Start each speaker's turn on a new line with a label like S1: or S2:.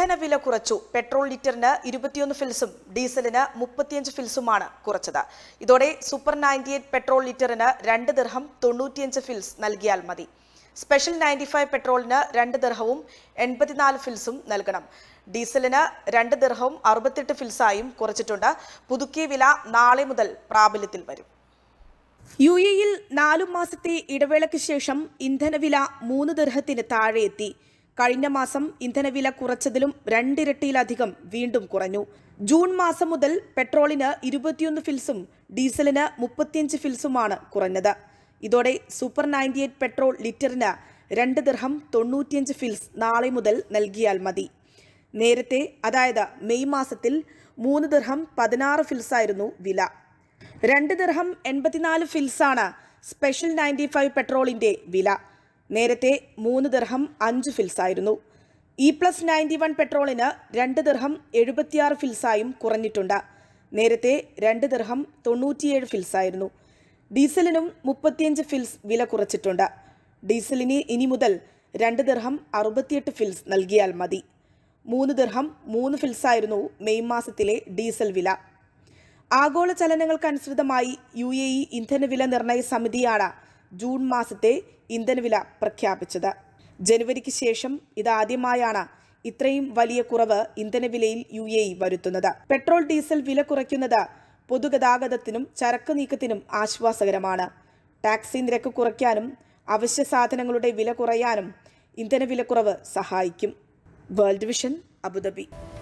S1: ഇന്ധന വില കുറച്ചു പെട്രോൾ ലിറ്ററിന് ഇരുപത്തിയൊന്ന് ഫിൽസും ഡീസലിന് മുപ്പത്തിയഞ്ച് ഫിൽസുമാണ് കുറച്ചത് ഇതോടെ സൂപ്പർ നയൻറ്റി എയ്റ്റ് പെട്രോൾ ലിറ്ററിന് രണ്ട് ദിർഹം തൊണ്ണൂറ്റിയഞ്ച് ഫിൽസ് നൽകിയാൽ മതി സ്പെഷ്യൽ നയൻറ്റി ഫൈവ് പെട്രോളിന് രണ്ട് ദിർഹവും എൺപത്തിനാല് ഫിൽസും നൽകണം ഡീസലിന് രണ്ട് ദിർഹവും അറുപത്തെട്ട് ഫിൽസായും കുറച്ചിട്ടുണ്ട് പുതുക്കിയ വില നാളെ മുതൽ പ്രാബല്യത്തിൽ വരും യു എയിൽ നാലു മാസത്തെ ഇടവേളയ്ക്ക് ശേഷം ഇന്ധനവില മൂന്ന് ദർഹത്തിന് താഴെ എത്തി കഴിഞ്ഞ മാസം ഇന്ധനവില കുറച്ചതിലും രണ്ടിരട്ടിയിലധികം വീണ്ടും കുറഞ്ഞു ജൂൺ മാസം മുതൽ പെട്രോളിന് ഇരുപത്തിയൊന്ന് ഫിൽസും ഡീസലിന് മുപ്പത്തിയഞ്ച് ഫിൽസുമാണ് കുറഞ്ഞത് ഇതോടെ സൂപ്പർ നയൻറ്റി എയ്റ്റ് പെട്രോൾ ലിറ്ററിന് രണ്ട് ദിർഹം തൊണ്ണൂറ്റിയഞ്ച് ഫിൽസ് നാളെ മുതൽ നൽകിയാൽ മതി നേരത്തെ അതായത് മെയ് മാസത്തിൽ മൂന്ന് ദിർഹം പതിനാറ് ഫിൽസായിരുന്നു വില രണ്ട് ദിർഹം എൺപത്തിനാല് ഫിൽസാണ് സ്പെഷ്യൽ നയൻറ്റി ഫൈവ് പെട്രോളിന്റെ വില നേരത്തെ മൂന്ന് ദിർഹം അഞ്ച് ഫിൽസായിരുന്നു ഇ പ്ലസ് നയൻറ്റി വൺ പെട്രോളിന് രണ്ട് ദിർഹം എഴുപത്തിയാറ് ഫിൽസായും കുറഞ്ഞിട്ടുണ്ട് നേരത്തെ രണ്ട് ദിർഹം തൊണ്ണൂറ്റിയേഴ് ഫിൽസായിരുന്നു ഡീസലിനും മുപ്പത്തിയഞ്ച് ഫിൽസ് വില കുറച്ചിട്ടുണ്ട് ഡീസലിന് ഇനി മുതൽ രണ്ട് ദിർഹം അറുപത്തിയെട്ട് ഫിൽസ് നൽകിയാൽ മതി മൂന്ന് ദിർഹം മൂന്ന് ഫിൽസായിരുന്നു മെയ് മാസത്തിലെ ഡീസൽ വില ആഗോള ചലനങ്ങൾക്കനുസൃതമായി യു എ ഇ ഇന്ധനവില നിർണയ സമിതിയാണ് ജൂൺ മാസത്തെ ഇന്ധനവില പ്രഖ്യാപിച്ചത് ജനുവരിക്ക് ശേഷം ഇതാദ്യമായാണ് ഇത്രയും വലിയ കുറവ് ഇന്ധനവിലയിൽ യു എ ഇ വരുത്തുന്നത് പെട്രോൾ ഡീസൽ വില കുറയ്ക്കുന്നത് പൊതുഗതാഗതത്തിനും ചരക്ക് നീക്കത്തിനും ആശ്വാസകരമാണ് ടാക്സി നിരക്ക് കുറയ്ക്കാനും അവശ്യ സാധനങ്ങളുടെ വില കുറയാനും ഇന്ധനവിലക്കുറവ് സഹായിക്കും വേൾഡ് വിഷൻ അബുദാബി